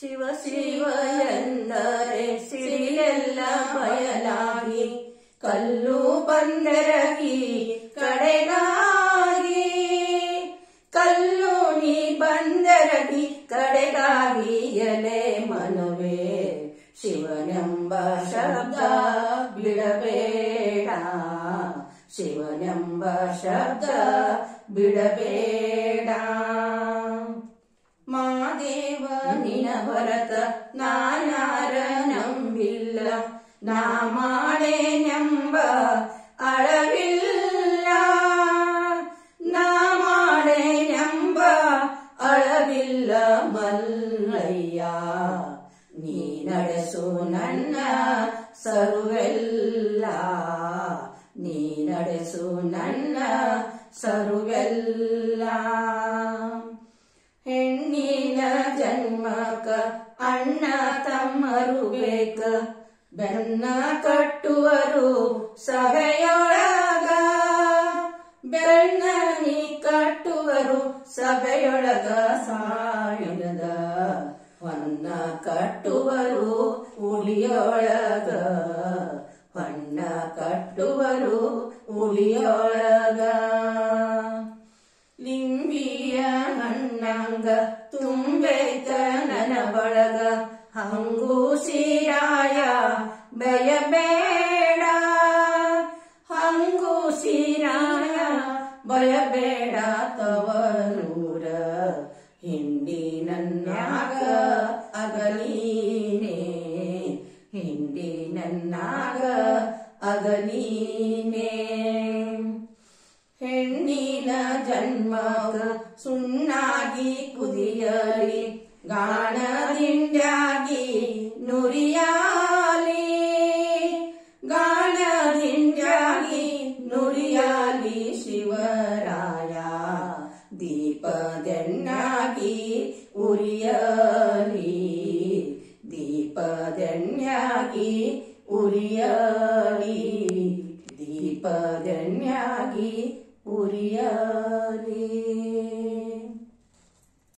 ಶಿವ ಶಿವ ಎಂದರೆ ಸಿರಿಯೆಲ್ಲ ಬಯಲಾಗಿ ಕಲ್ಲು ಬಂದರಗಿ ಕಡೆಗಾಗಿ ಕಲ್ಲು ನೀ ಬಂದರಗಿ ಕಡೆಗಾಗಿ ಎಲೆ ಮನವೇ ಶಿವನೆಂಬ ಶಬ್ದ ಬಿಡಬೇಡ ಶಿವನೆಂಬ ಶಬ್ದ ಬಿಡಬೇಡ ಮಾದೇವ ನಿನ ಹೊರತ ನಾನಾರ ನಂಬಿಲ್ಲ ನಾ ಮಾಡೇನೆಂಬ ಅಳವಿಲ್ಲ ನಾ ಮಾಡೇನೆಂಬ ಅಳವಿಲ್ಲ ಮಲ್ಲಯ್ಯ ನೀ ನಡೆಸು ನನ್ನ ಸರುವೆಲ್ಲ ನೀ ನಡೆಸು ನನ್ನ ಸರುವೆಲ್ಲ ಹೆಣ್ಣಿನ ಜನ್ಮಕ ಅಣ್ಣ ತಮ್ಮರು ಬೇಕ ಬೆನ್ನ ಕಟ್ಟುವರು ಸಭೆಯೊಳಗ ಬೆನ್ನ ನೀ ಕಟ್ಟುವರು ಸಭೆಯೊಳಗ ಸಾಯದ ಹೊನ್ನ ಕಟ್ಟುವರು ಉಳಿಯೊಳಗ ಹೊನ್ನ ಕಟ್ಟುವರು ಉಳಿಯೊಳಗ ಲಿಂಬಿಯ ಹಣ್ಣಂಗ ತುಂಬೈತ ನನ ಬಳಗ ಹಂಗೂ ಸೀರಾಯ ಬಯಬೇಡ ಹಂಗೂ ಸೀರಾಯ ಬಯಬೇಡ ತವರೂರ ಹಿಂಡಿ ನನ್ನಾಗ ಅಗಲೀನೇ ಹಿಂಡಿ ನನ್ನಾಗ ಅಗಲೀನೇ ಹೆಣ್ಣಿನ ಜನ್ಮಗ ಸುಣ್ಣಾಗಿ ಕುದಿಯಲಿ ಗಾಣದಿಂಡಾಗಿ ನುರಿಯಾಲಿ ಗಾಣದಿಂಡಾಗಿ ನುರಿಯಾಲಿ ಶಿವರಾಯ ದೀಪದೆಣ್ಣಾಗಿ ಉರಿಯಲಿ ದೀಪದೆಣ್ಣಾಗಿ ಉರಿಯಲಿ ದೀಪದನ್ಯಾಗಿ ಉರಿಯಲಿ